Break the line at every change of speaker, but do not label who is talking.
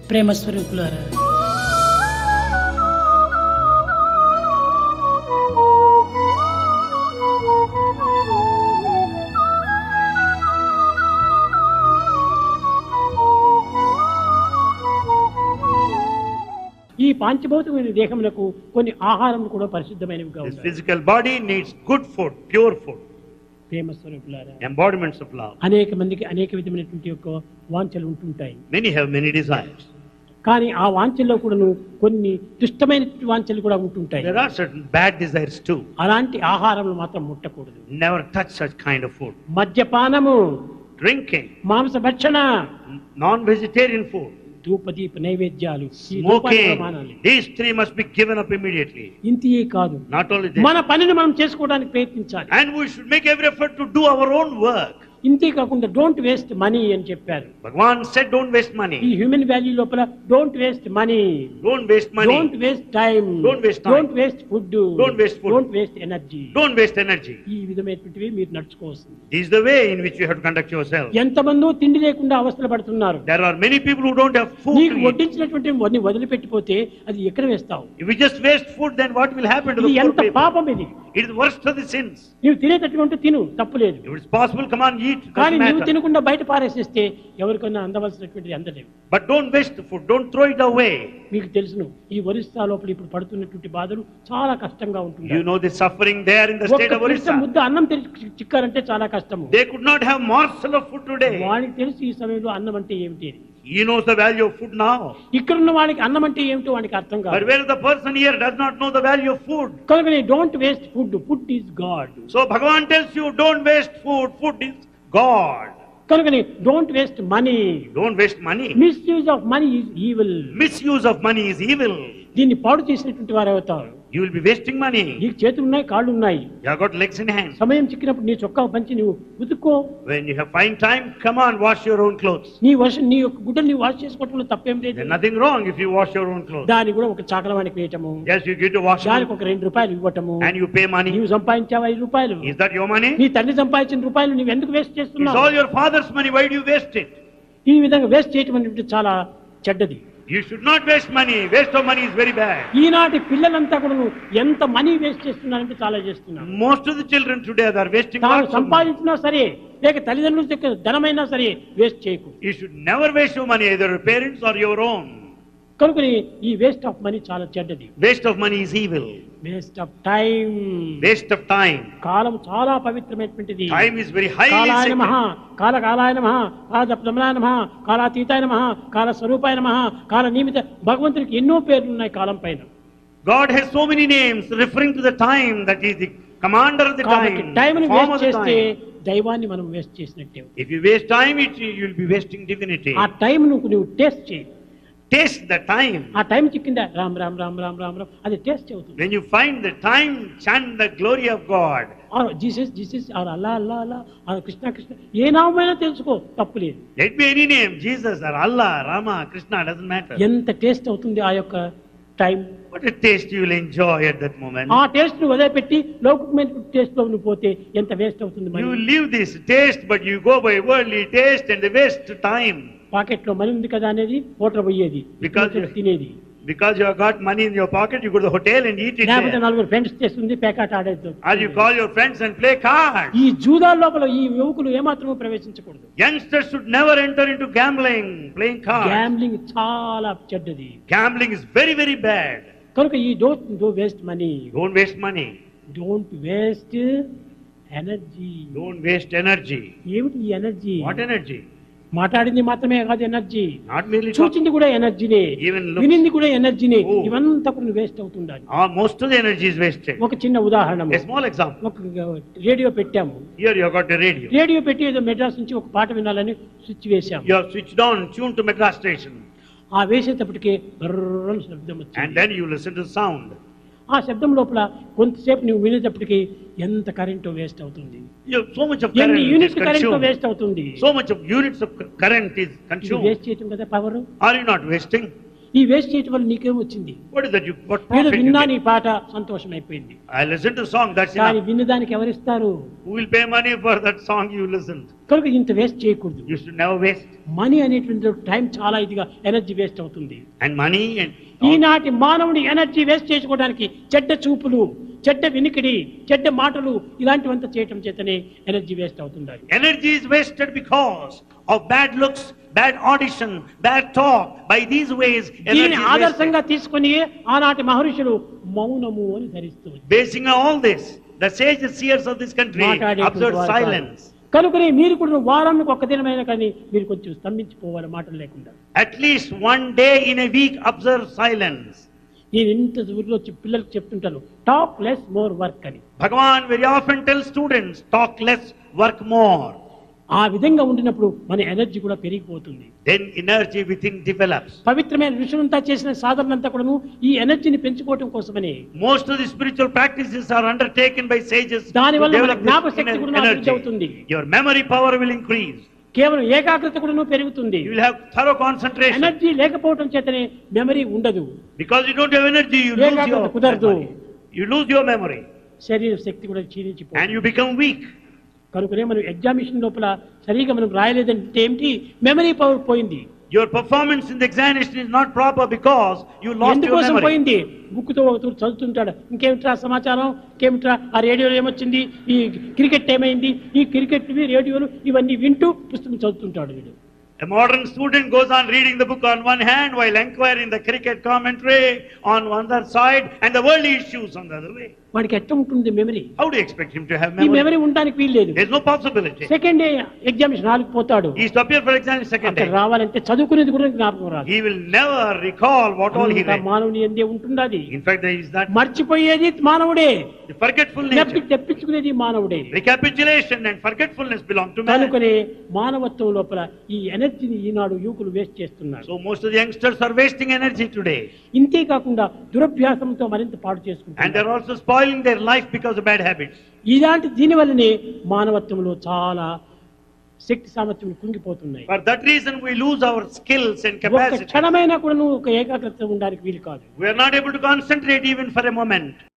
ప్రేమ స్వరూపులారా ఈ పాంచభౌతికమైన దేహములకు కొన్ని ఆహారం కూడా పరిశుద్ధమైనవిగా
This
ఉన్నాయి
physical body needs good food, pure food,
ప్రేమ స్వరూపులారా
embodiments of love.
అనేక మందికి అనేక విధమైనటువంటి యొక్క వాంఛలు ఉంటుంటాయి
Many have many desires.
కానీ ఆ వాంఛల్లో కూడాను కొన్ని దుష్టమైన వాంఛలు కూడా ఉంటుంటాయి
There are certain bad desires too.
అలాంటి ఆహారములు మాత్రం ముట్టకూడదు
Never touch such kind of food.
మద్యపానము
Drinking,
మాంస భక్షణ
non-vegetarian food,
ధూపదీప నైవేద్యాలు ఈ రూపాన్ని కూడా
smoking.
Manali
These three must be given up immediately.
ఇంతియే కాదు
Not only this.
మన పనిని మనం చేసుకోవడానికి ప్రయత్నించాలి
And we should make every effort to do our own work.
ఇంతే కాకుండా డోంట్ వేస్ట్ మనీ అని చెప్పారు
Bhagwan said, don't waste
ఈ
money.
హ్యూమన్ వాల్యూ లోపల don't waste money
Don't waste money.
Don't waste time
Don't waste time.
Don't waste food
Don't waste food.
Don't waste energy
Don't waste energy.
ఈ విధమైనటువంటివి మీరు నడుచుకోవాల్సింది
This is the way in which you have to conduct yourself.
ఎంతమందో తిండి లేకుండా అవస్థలు పడుతున్నారు
There are many people who don't have food
నీకు
to eat.
వడ్డించినటువంటి వన్ని వదిలిపెట్టిపోతే అది ఎక్కడ వేస్తావు
If we just waste food, then what will happen to
ఇది
the poor
ఎంత
people?
పాపం ఇది
It is the worst of the sins.
నీవు తినేటటువంటి తిను తప్పులేదు
If it's possible, come on, eat.
కానీ
Doesn't
నువ్వు
matter.
తినకుండా బయట పారేసేస్తే ఎవరికైనా అందవలసినటువంటిది అందలేవు
But don't waste the food. Don't throw it away.
మీకు తెలుసును ఈ ఒరిస్సా లోపల ఇప్పుడు పడుతున్నటువంటి బాధలు చాలా కష్టంగా ఉంటుంది
You know the suffering there in the state
ఒక్క
of
పిడిస
Orissa.
ముద్ద అన్నం తెచ్చి చిక్కారంటే చాలా కష్టము
They could not have morsel of food today.
వాడికి తెలుసు ఈ సమయంలో అన్నం అంటే ఏమిటి అని
He knows the value of food now.
ఇక్కడున్న వాడికి అన్నం అంటే ఏమిటో వాడికి అర్థం
But
కాదు
where the person here does not know the value of food.
కనుక don't waste food food is God
So Bhagavan tells you, don't waste food. Food is God.
కనుక don't waste money
Don't waste money.
Misuse of money is evil
Misuse of money is evil.
దీన్ని పాడు చేసినటువంటి వారు అవుతారు
You will be wasting money.
నీకు చేతులు ఉన్నాయి కాళ్ళు ఉన్నాయి
You have got legs and hands.
సమయం చిక్కినప్పుడు నీ చొక్కా పంచి నువ్వు ఉతుక్కో
When you have fine time, come on, wash your own clothes.
నీ వర్షం నీ యొక్క గుడ్డలు నీ వాష్ చేసుకోవటంలో తప్పేం లేదు
There's nothing wrong if you wash your own clothes.
దాన్ని కూడా ఒక చాకలవానికి వేయటము
Yes, you get to wash
దానికి
them
ఒక రెండు రూపాయలు ఇవ్వటము
and you pay money.
నీవు సంపాదించావు ఐదు రూపాయలు
Is that your money?
నీ తండ్రి సంపాదించిన రూపాయలు నువ్వు ఎందుకు వేస్ట్
It's
చేస్తున్నావు
all your father's money. Why do you waste it?
ఈ విధంగా వేస్ట్ చేయటం అనేది చాలా చెడ్డది
You should not waste money. Waste of money is very bad.
ఈనాటి పిల్లలంతా కూడా ఎంత మనీ వేస్ట్ చేస్తున్నారంటే చాలా చేస్తున్నారు
Most of the children today are wasting
తాను
lots of money.
సంపాదించినా సరే లేక తల్లిదండ్రుల యొక్క ధనమైనా సరే వేస్ట్ చేయకు
You should never waste your money, either your parents or your own.
కనుక ఈ వేస్ట్ ఆఫ్ మనీ చాలా చెడ్డది
Waste of money is evil.
Waste of time
Waste of time.
కాలం చాలా పవిత్రమైనటువంటిది
Time is very highly
కాలాయ నమ
sacred.
కాల కాలాయ నమ కాల జపదమలాయ నమ కాలాతీతాయ నమ కాల స్వరూపాయ నమ కాల నియమిత భగవంతునికి ఎన్నో పేర్లు ఉన్నాయి కాలం పైన
God has so many names referring to the time that he is the commander of the
కాబట్టి
time.
టైం ని
form of
వేస్ట్
the
చేస్తే
time.
దైవాన్ని మనం వేస్ట్ చేసినట్టే
If you waste time, it, you will be wasting divinity.
ఆ time నువ్వు నువ్వు taste చేయి
Taste the time.
ఆ టైం చిక్కిందా రామ్ రామ్ రామ్ రామ్ రామ్ రామ్ అది టేస్ట్ అవుతుంది
When you find the time, chant the glory of God.
Or Jesus Jesus or Allah Allah Allah or Krishna Krishna ఏ నామైనా తెలుసుకో తప్పు లేదు
Let be any name, Jesus or Allah, Rama, Krishna, doesn't matter.
ఎంత taste అవుతుంది ఆ యొక్క time
What a taste you will enjoy at that moment.
ఆ టేస్ట్ ను వదిలిపెట్టి లౌకికమైన టేస్ట్ లో నువ్వు పోతే ఎంత వేస్ట్ అవుతుంది
You
మరి
leave this taste, but you go by worldly taste and the waste time.
Pocket లో మనీ ఉంది కదా అనేది హోటల్ పోయేది
Because
ఇక్కడ తినేది
Because you have got money in your pocket, you go to the hotel and eat it
లేకపోతే
there.
నలుగురు friends చేస్తుంది పేకాట ఆడేది
Or you call your friends and play cards.
ఈ జూదాల లోపల ఈ యువకులు ఏమాత్రమూ ప్రవేశించకూడదు
Youngsters should never enter into gambling, playing cards.
Gambling చాలా చెడ్డది
Gambling is very, very bad.
కనుక ఈ don't do waste money
Don't waste money.
Don't waste energy
Don't waste energy.
ఏమిటి ఈ ఎనర్జీ
What energy?
మాట్లాడింది మాత్రమే కాదు ఎనర్జీ
Not merely talk.
చూచింది కూడా ఎనర్జీనే
Even looks.
వినింది కూడా ఎనర్జీనే
Oh.
ఇవంతా కూడా వేస్ట్ అవుతుండాలి
Ah, most of the energy is wasted.
ఒక చిన్న ఉదాహరణ
A small example.
ఒక రేడియో పెట్టాము
Here you have got a radio.
Radio పెట్టి ఏదో మెడ్రాస్ నుంచి ఒక పాట వినాలని స్విచ్ వేశాము
You have switched on, tuned to Madras station.
ఆ వేసేటప్పటికి బర్రని శబ్దం
And
వచ్చింది
then you listen to sound.
ఆ శబ్దం లోపల కొంతసేపు నువ్వు వినేటప్పటికి ఎంత కరెంటు వేస్ట్ అవుతుంది
You have so much of
ఎన్ని
current is
units current
consumed.
Waste అవుతుంది
So much of units of cu- current is
ఇది
consumed.
వేస్ట్ చేయటం కదా power
Are you not wasting?
ఈ వేస్ట్ చేయటం వల్ల నీకేం వచ్చింది
What is that? You what
ఏదో
profit? you
విన్నా
get?
నీ పాట సంతోషం అయిపోయింది
I listen to song, that's
కానీ
enough.
విన్నదానికి ఎవరిస్తారు
Who will pay money for that song you listened?
కనుక ఇంత వేస్ట్ చేయకూడదు
You should never waste.
Money అనేటువంటి టైం చాలా ఇదిగా ఎనర్జీ వేస్ట్ అవుతుంది
And money and
ఈనాటి మానవుని ఎనర్జీ వేస్ట్ చేసుకోవడానికి చెడ్డ చూపులు చెడ్డ వినికిడి చెడ్డ మాటలు ఇలాంటివంతా చేయటం చేతనే ఎనర్జీ వేస్ట్ అవుతుంది
energy is wasted because of bad looks, bad audition, bad talk. By these ways, energy
దీనిని
is
ఆదర్శంగా
wasted.
తీసుకుని ఆనాటి మహర్షులు మౌనము అని ధరిస్తుంది
Basing on all this, the sages, seers of this country observed silence.
కనుకనే మీరు కూడా వారానికి ఒక్క దినమైన కానీ మీరు కొంచెం స్తంభించిపోవాలి మాటలు లేకుండా
At least one day in a week, observe silence.
నేను ఇంత ఊరిలో చెప్- పిల్లలకు చెప్తుంటాను టాక్ లెస్ మోర్ వర్క్ అని
Bhagavan very often tells students, talk less, work more.
ఆ విధంగా ఉండినప్పుడు మన ఎనర్జీ కూడా పెరిగిపోతుంది
Then energy within develops.
పవిత్రమైన ఋషులంతా చేసిన సాధనలంతా కూడాను ఈ ఎనర్జీని పెంచుకోవటం కోసమని
Most of the spiritual practices are undertaken by sages to
దానివల్ల మన
develop
జ్ఞాపశక్తి
this
కూడా అభివృద్ధి
energy.
అవుతుంది
Your memory power will increase.
కేవలం ఏకాగ్రత కూడా పెరుగుతుంది
You will have thorough concentration.
Energy లేకపోవటం చేతనే మెమరీ ఉండదు
Because you don't have energy, you lose
ఏకాగ్రత
your
కుదరదు.
memory. You lose your memory
శరీర శక్తి కూడా
and
క్షీణించిపోతుంది
you become weak.
కనుకనే మనం ఎగ్జామినేషన్ లోపల సరిగా మనం రాయలేదంటే ఏమిటి మెమరీ పవర్ పోయింది
Your performance in the examination is not proper because you lost your
ఎందుకోసం
memory.
పోయింది బుక్తో ఒక తూరు చదువుతుంటాడు ఇంకేమిట్రా సమాచారం ఇంకేమిట్రా ఆ రేడియోలో ఏమొచ్చింది ఈ క్రికెట్ ఏమైంది ఈ క్రికెట్ రేడియోలు ఇవన్నీ వింటూ పుస్తకం చదువుతుంటాడు వీడు
A modern student goes on reading the book on one hand while inquiring the cricket commentary on one other side and the worldly issues on the other way.
వాడికి ఎట్ట ఉంటుంది memory
How do you expect him to have
ఈ
memory?
Memory ఉండడానికి వీల్లేదు
There's no possibility.
Second day examination హాల్కి పోతాడు
He is to appear for exam in second
అక్కడ
day.
రావాలంటే చదువుకునేది కూడా జ్ఞాపకం రాదు
He will never recall what all he
అంతా
read.
మానవుని ఎందే ఉంటున్నది
In fact, there is that
మర్చిపోయేది మానవుడే
the forgetful
నెప్పి
nature.
తెప్పించుకునేది మానవుడే
Recapitulation and forgetfulness belong to man.
కనుకనే మానవత్వం లోపల ఈ ఎనర్జీని ఈనాడు యువకులు వేస్ట్ చేస్తున్నారు
So most of the youngsters are wasting energy today.
ఇంతే కాకుండా దురభ్యాసంతో మరింత పాడు
And
చేసుకుంటారు
they're also spoiling their life because of bad habits.
ఇలాంటి దీని వల్లనే మానవత్వంలో చాలా శక్తి సామర్థ్యం కుంగిపోతున్నాయి
For that reason, we lose our skills and
ఒక్క
capacity.
క్షణమైనా కూడా నువ్వు ఒక ఏకాగ్రత ఉండడానికి వీలు కాదు
We are not able to concentrate even for a moment.